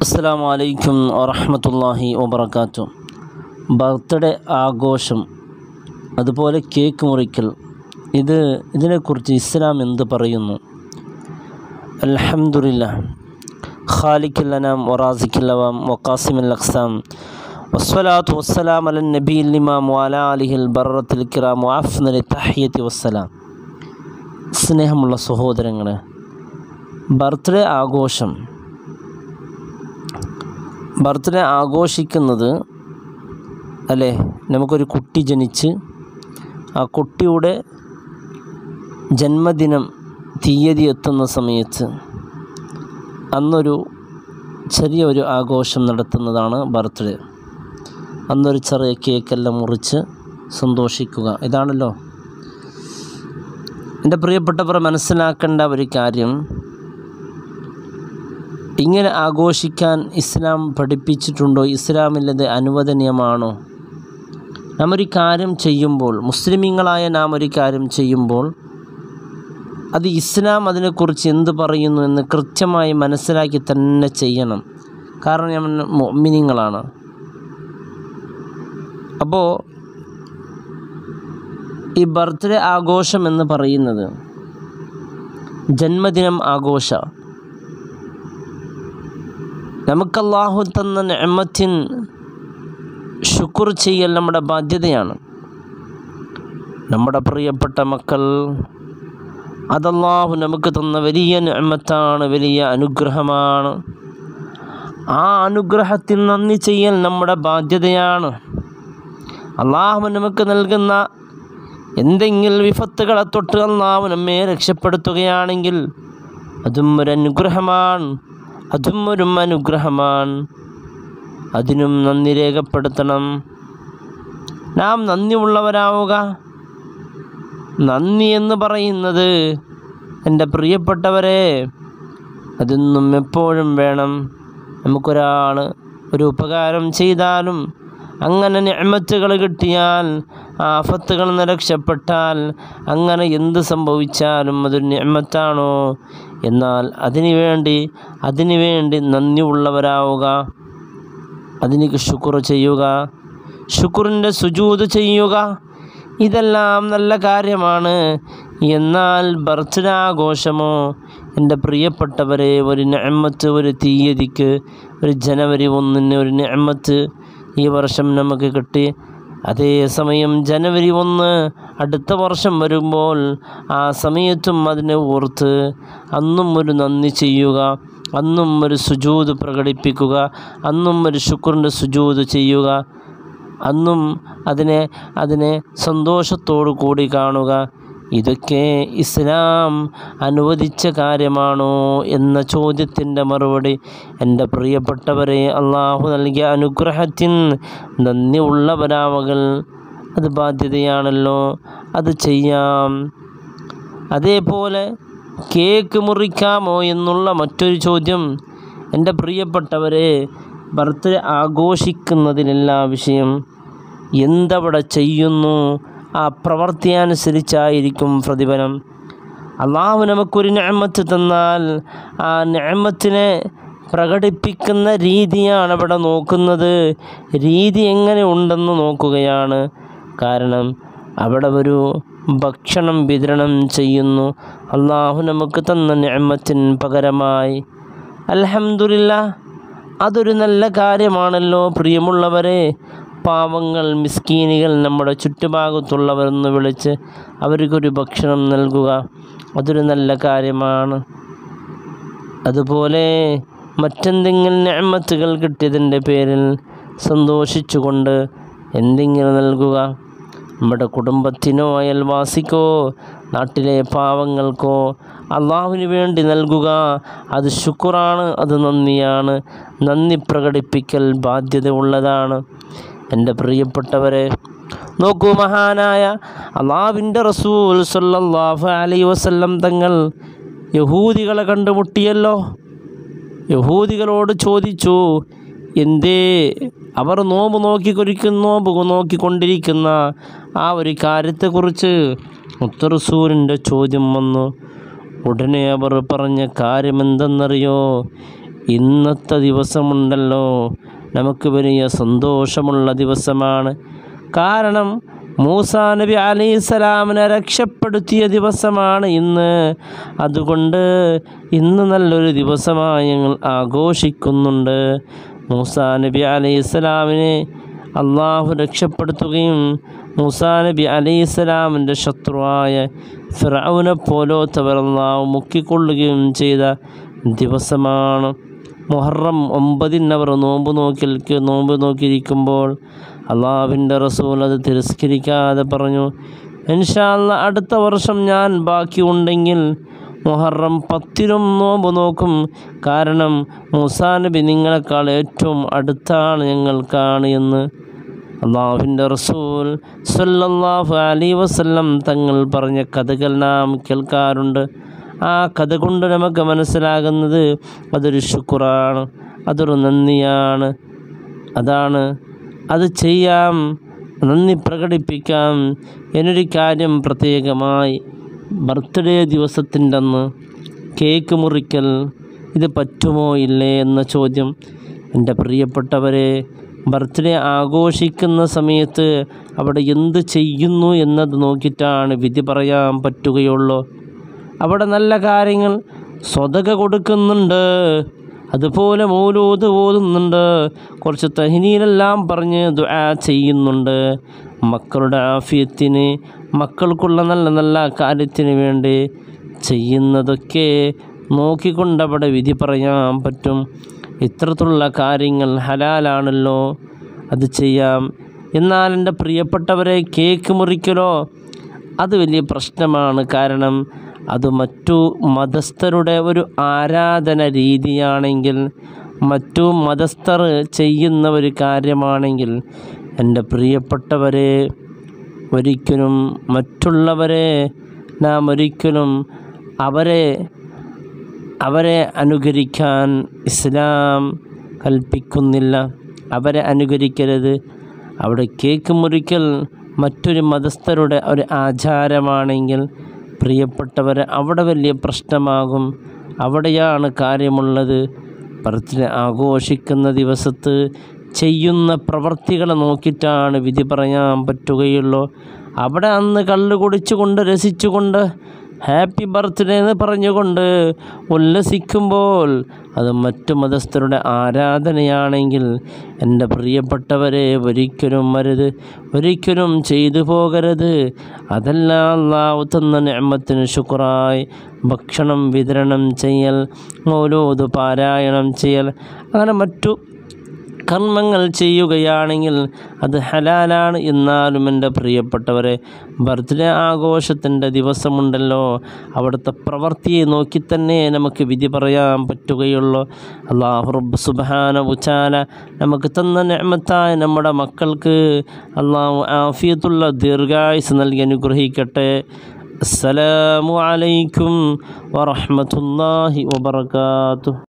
അസ്സാം വലൈക്കും വറഹമത്തല്ലാഹി വബർക്കാത്തു ബർത്ത്ഡേ ആഘോഷം അതുപോലെ കേക്ക് മുറിക്കൽ ഇത് ഇതിനെക്കുറിച്ച് ഇസ്ലാം എന്ത് പറയുന്നു അൽഹംദുലില്ലാ ഖാലിഖില്ലനാം വറാസിഖില്ലവാം വക്കാസിമൽ അക്സാം വസ്സലാത്തു വസ്സലാം അലൻ നബി ഇമാം വാല അലിഹിൽ ബറത്തിൽ കിറാം വാഫ്നലി തഹിയത്തി വസ്സലാം സ്നേഹമുള്ള സഹോദരങ്ങളെ ബർത്ത്ഡേ ആഘോഷം ബർത്ത്ഡേ ആഘോഷിക്കുന്നത് അല്ലേ നമുക്കൊരു കുട്ടി ജനിച്ച് ആ കുട്ടിയുടെ ജന്മദിനം തീയതി എത്തുന്ന സമയത്ത് അന്നൊരു ചെറിയ ഒരു ആഘോഷം നടത്തുന്നതാണ് ബർത്ത്ഡേ അന്നൊരു ചെറിയ കേക്കെല്ലാം മുറിച്ച് സന്തോഷിക്കുക ഇതാണല്ലോ എൻ്റെ പ്രിയപ്പെട്ടവർ മനസ്സിലാക്കേണ്ട ഒരു കാര്യം ഇങ്ങനെ ആഘോഷിക്കാൻ ഇസ്ലാം പഠിപ്പിച്ചിട്ടുണ്ടോ ഇസ്ലാമിലത് അനുവദനീയമാണോ നാം ഒരു കാര്യം ചെയ്യുമ്പോൾ മുസ്ലിമീങ്ങളായ നാം ഒരു കാര്യം ചെയ്യുമ്പോൾ അത് ഇസ്ലാം അതിനെക്കുറിച്ച് എന്ത് പറയുന്നു എന്ന് കൃത്യമായി മനസ്സിലാക്കി തന്നെ ചെയ്യണം കാരണം നമ്മൾ മൊമിനിങ്ങളാണ് അപ്പോൾ ഈ ബർത്ത്ഡേ ആഘോഷം എന്ന് പറയുന്നത് ജന്മദിനം ആഘോഷ നമുക്ക് അള്ളാഹു തന്ന നെമ്മത്തിൻ ശുക്ർ ചെയ്യൽ നമ്മുടെ ബാധ്യതയാണ് നമ്മുടെ പ്രിയപ്പെട്ട മക്കൾ അതല്ലാഹു നമുക്ക് തന്ന വലിയ നെമ്മത്താണ് വലിയ അനുഗ്രഹമാണ് ആ അനുഗ്രഹത്തിൽ നന്ദി ചെയ്യൽ നമ്മുടെ ബാധ്യതയാണ് അള്ളാഹു നമുക്ക് നൽകുന്ന എന്തെങ്കിലും വിപത്തുകളെ തൊട്ട് അള്ളാഹു നമ്മെ രക്ഷപ്പെടുത്തുകയാണെങ്കിൽ അതും ഒരു അനുഗ്രഹമാണ് അതും ഒരു അനുഗ്രഹമാണ് അതിനും നന്ദി രേഖപ്പെടുത്തണം നാം നന്ദിയുള്ളവരാവുക നന്ദി എന്ന് പറയുന്നത് എൻ്റെ പ്രിയപ്പെട്ടവരെ അതൊന്നും എപ്പോഴും വേണം നമുക്കൊരാൾ ഒരു ഉപകാരം ചെയ്താലും അങ്ങനെ നിഅമത്തുകൾ കിട്ടിയാൽ ആഫത്തുകൾ നിന്ന് രക്ഷപ്പെട്ടാൽ അങ്ങനെ എന്ത് സംഭവിച്ചാലും അതൊരു നിഅമത്താണോ എന്നാൽ അതിനു വേണ്ടി അതിനു വേണ്ടി നന്ദി ഉള്ളവരാവുക അതിന് ശുക്ർ ചെയ്യുക ശുക്രിൻ്റെ സുജൂത് ചെയ്യുക ഇതെല്ലാം നല്ല കാര്യമാണ് എന്നാൽ ബർത്ത്ഡേ ആഘോഷമോ എൻ്റെ പ്രിയപ്പെട്ടവരെ ഒരു നെമ്മത്ത് ഒരു തീയതിക്ക് ഒരു ജനുവരി ഒന്നിന് ഒരു നെമ്മത്ത് ഈ വർഷം നമുക്ക് കിട്ടി അതേസമയം ജനുവരി ഒന്ന് അടുത്ത വർഷം വരുമ്പോൾ ആ സമയത്തും അതിനെ ഓർത്ത് അന്നും ഒരു നന്ദി ചെയ്യുക അന്നും ഒരു സുജൂത് പ്രകടിപ്പിക്കുക അന്നും ഒരു ശുക്രിൻ്റെ സുജൂത് ചെയ്യുക അന്നും അതിനെ അതിനെ സന്തോഷത്തോടു കൂടി കാണുക ഇതൊക്കെ ഇസ്ലാം അനുവദിച്ച കാര്യമാണോ എന്ന ചോദ്യത്തിൻ്റെ മറുപടി എൻ്റെ പ്രിയപ്പെട്ടവരെ അള്ളാഹു നൽകിയ അനുഗ്രഹത്തിന് നന്ദി ഉള്ളവരാവകൾ അത് ബാധ്യതയാണല്ലോ അത് ചെയ്യാം അതേപോലെ കേക്ക് മുറിക്കാമോ എന്നുള്ള മറ്റൊരു ചോദ്യം എൻ്റെ പ്രിയപ്പെട്ടവരെ ബർത്ത്ഡേ ആഘോഷിക്കുന്നതിനെല്ലാ വിഷയം എന്തവിടെ ചെയ്യുന്നു ആ പ്രവൃത്തി അനുസരിച്ചായിരിക്കും പ്രതിഫലം അള്ളാഹു നമുക്കൊരു ഞാമത്ത് തന്നാൽ ആ ഞാമത്തിനെ പ്രകടിപ്പിക്കുന്ന രീതിയാണ് അവിടെ നോക്കുന്നത് രീതി എങ്ങനെ ഉണ്ടെന്ന് നോക്കുകയാണ് കാരണം അവിടെ ഒരു ഭക്ഷണം വിതരണം ചെയ്യുന്നു അള്ളാഹു നമുക്ക് തന്ന ഞാമത്തിന് പകരമായി അലഹമില്ല അതൊരു നല്ല കാര്യമാണല്ലോ പ്രിയമുള്ളവരെ പാവങ്ങൾ മിസ്കീനികൾ നമ്മുടെ ചുറ്റുഭാഗത്തുള്ളവരെന്ന് വിളിച്ച് അവർക്കൊരു ഭക്ഷണം നൽകുക അതൊരു നല്ല കാര്യമാണ് അതുപോലെ മറ്റെന്തെങ്കിലും ഞാമത്തുകൾ കിട്ടിയതിൻ്റെ പേരിൽ സന്തോഷിച്ചുകൊണ്ട് എന്തെങ്കിലും നൽകുക നമ്മുടെ കുടുംബത്തിനോ അയൽവാസിക്കോ നാട്ടിലെ പാവങ്ങൾക്കോ അള്ളാഹുവിന് വേണ്ടി നൽകുക അത് ശുക്രാണ് അത് നന്ദിയാണ് നന്ദി പ്രകടിപ്പിക്കൽ ബാധ്യത ഉള്ളതാണ് എൻ്റെ പ്രിയപ്പെട്ടവരെ നോക്കൂ മഹാനായ അള്ളാവിൻ്റെ റസൂൽ സല്ലല്ലാഹു അലൈഹി വസല്ലം തങ്ങൾ യഹൂദികളെ കണ്ടുമുട്ടിയല്ലോ യഹൂദികളോട് ചോദിച്ചു എന്തേ അവർ നോമ്പ് നോക്കിക്കൊരിക്കുന്ന നോമ്പ് നോക്കിക്കൊണ്ടിരിക്കുന്ന ആ ഒരു കാര്യത്തെക്കുറിച്ച് മുത്തറസൂരിൻ്റെ ചോദ്യം വന്നു ഉടനെ അവർ പറഞ്ഞ കാര്യമെന്തെന്നറിയോ ഇന്നത്തെ ദിവസമുണ്ടല്ലോ നമുക്ക് വലിയ സന്തോഷമുള്ള ദിവസമാണ് കാരണം മൂസാ നബി അലൈഹിസ്സലാമിനെ രക്ഷപ്പെടുത്തിയ ദിവസമാണ് ഇന്ന് അതുകൊണ്ട് ഇന്ന് നല്ലൊരു ദിവസമായി ഞങ്ങൾ ആഘോഷിക്കുന്നുണ്ട് മൂസാ നബി അലൈഹിസ്സലാമിനെ അള്ളാഹു രക്ഷപ്പെടുത്തുകയും മൂസാ നബി അലൈഹിസ്സലാമിൻ്റെ ശത്രുവായ ഫിറൌനെ പോലോത്തവർ അള്ളാഹു മുക്കിക്കൊള്ളുകയും ചെയ്ത ദിവസമാണ് മുഹറം ഒമ്പതിന് അവർ നോമ്പ് നോക്കി നോമ്പ് നോക്കിയിരിക്കുമ്പോൾ അള്ളാഹുവിൻ്റെ റസൂൽ അത് തിരസ്കരിക്കാതെ പറഞ്ഞു ഇൻഷാല്ല അടുത്ത വർഷം ഞാൻ ബാക്കി ഉണ്ടെങ്കിൽ മുഹറം പത്തിലും നോമ്പ് നോക്കും കാരണം മൂസാ നബി നിങ്ങളെക്കാൾ ഏറ്റവും അടുത്താണ് ഞങ്ങൾക്കാണ് എന്ന് അള്ളാഹുവിൻ്റെ റസൂൽ സല്ലല്ലാഹു അലൈ വസല്ലം തങ്ങൾ പറഞ്ഞ കഥകൾ നാം കേൾക്കാറുണ്ട് ആ കഥ കൊണ്ട് നമുക്ക് മനസ്സിലാകുന്നത് അതൊരു ശുക്രാണ് അതൊരു നന്ദിയാണ് അതാണ് അത് ചെയ്യാം നന്ദി പ്രകടിപ്പിക്കാം എന്നൊരു കാര്യം പ്രത്യേകമായി ബർത്ത്ഡേ ദിവസത്തിൻ്റെ അന്ന് കേക്ക് മുറിക്കൽ ഇത് പറ്റുമോ ഇല്ലേ എന്ന ചോദ്യം എൻ്റെ പ്രിയപ്പെട്ടവരെ ബർത്ത്ഡേ ആഘോഷിക്കുന്ന സമയത്ത് അവിടെ എന്ത് ചെയ്യുന്നു എന്നത് നോക്കിയിട്ടാണ് വിധി പറയാൻ പറ്റുകയുള്ളൂ അവിടെ നല്ല കാര്യങ്ങൾ സ്വതക കൊടുക്കുന്നുണ്ട് അതുപോലെ മൗലൂദ് ഓതുന്നുണ്ട് കുറച്ച് തഹനീലെല്ലാം പറഞ്ഞ് ദുആ ചെയ്യുന്നുണ്ട് മക്കളുടെ ആഫിയത്തിന് മക്കൾക്കുള്ള നല്ല നല്ല കാര്യത്തിന് വേണ്ടി ചെയ്യുന്നതൊക്കെ നോക്കിക്കൊണ്ട് അവിടെ വിധി പറയാൻ പറ്റും ഇത്തരത്തിലുള്ള കാര്യങ്ങൾ ഹലാലാണല്ലോ അത് ചെയ്യാം എന്നാൽ എൻ്റെ പ്രിയപ്പെട്ടവരെ കേക്ക് മുറിക്കലോ അത് വലിയ പ്രശ്നമാണ് കാരണം അത് മറ്റു മതസ്ഥരുടെ ഒരു ആരാധന രീതിയാണെങ്കിൽ മറ്റു മതസ്ഥർ ചെയ്യുന്ന ഒരു കാര്യമാണെങ്കിൽ എൻ്റെ പ്രിയപ്പെട്ടവരെ ഒരിക്കലും മറ്റുള്ളവരെ നാം ഒരിക്കലും അവരെ അവരെ അനുകരിക്കാൻ ഇസ്ലാം കൽപ്പിക്കുന്നില്ല അവരെ അനുകരിക്കരുത് അവിടെ കേക്ക് മുറിക്കൽ മറ്റൊരു മതസ്ഥരുടെ ഒരു ആചാരമാണെങ്കിൽ പ്രിയപ്പെട്ടവരെ അവിടെ വലിയ പ്രശ്നമാകും അവിടെയാണ് കാര്യമുള്ളത് ബർത്ത്ഡേ ആഘോഷിക്കുന്ന ദിവസത്ത് ചെയ്യുന്ന പ്രവർത്തികളെ നോക്കിയിട്ടാണ് വിധി പറയാൻ പറ്റുകയുള്ളൂ അവിടെ അന്ന് കള്ള് കുടിച്ചുകൊണ്ട് രസിച്ചുകൊണ്ട് ഹാപ്പി ബർത്ത്ഡേ എന്ന് പറഞ്ഞുകൊണ്ട് ഉല്ലസിക്കുമ്പോൾ അത് മറ്റു മതസ്ഥരുടെ ആരാധനയാണെങ്കിൽ എൻ്റെ പ്രിയപ്പെട്ടവരെ ഒരിക്കലും മരുത് ഒരിക്കലും ചെയ്തു പോകരുത് അതല്ല അള്ളാഹു തന്ന നിഅമത്തിന് ശുക്രായി ഭക്ഷണം വിതരണം ചെയ്യൽ മൗലൂദ് പാരായണം ചെയ്യൽ അങ്ങനെ മറ്റു കർമ്മങ്ങൾ ചെയ്യുകയാണെങ്കിൽ അത് ഹലാലാണ് എന്നാലും എൻ്റെ പ്രിയപ്പെട്ടവരെ ബർത്ത്ഡേ ആഘോഷത്തിൻ്റെ ദിവസമുണ്ടല്ലോ അവിടുത്തെ പ്രവൃത്തിയെ നോക്കി തന്നെ നമുക്ക് വിധി പറയാൻ പറ്റുകയുള്ളൂ അള്ളാഹു റബ്ബ് സുബാന ഉച്ചാല നമുക്ക് തന്ന നിഅമത്തായ നമ്മുടെ മക്കൾക്ക് അള്ളാഹു ആഫിയത്തുള്ള ദീർഘായുസ് നൽകി അനുഗ്രഹിക്കട്ടെ അസ്സലാമു അലൈക്കും വറഹ്മത്തുള്ളാഹി വബർക്കാത്തു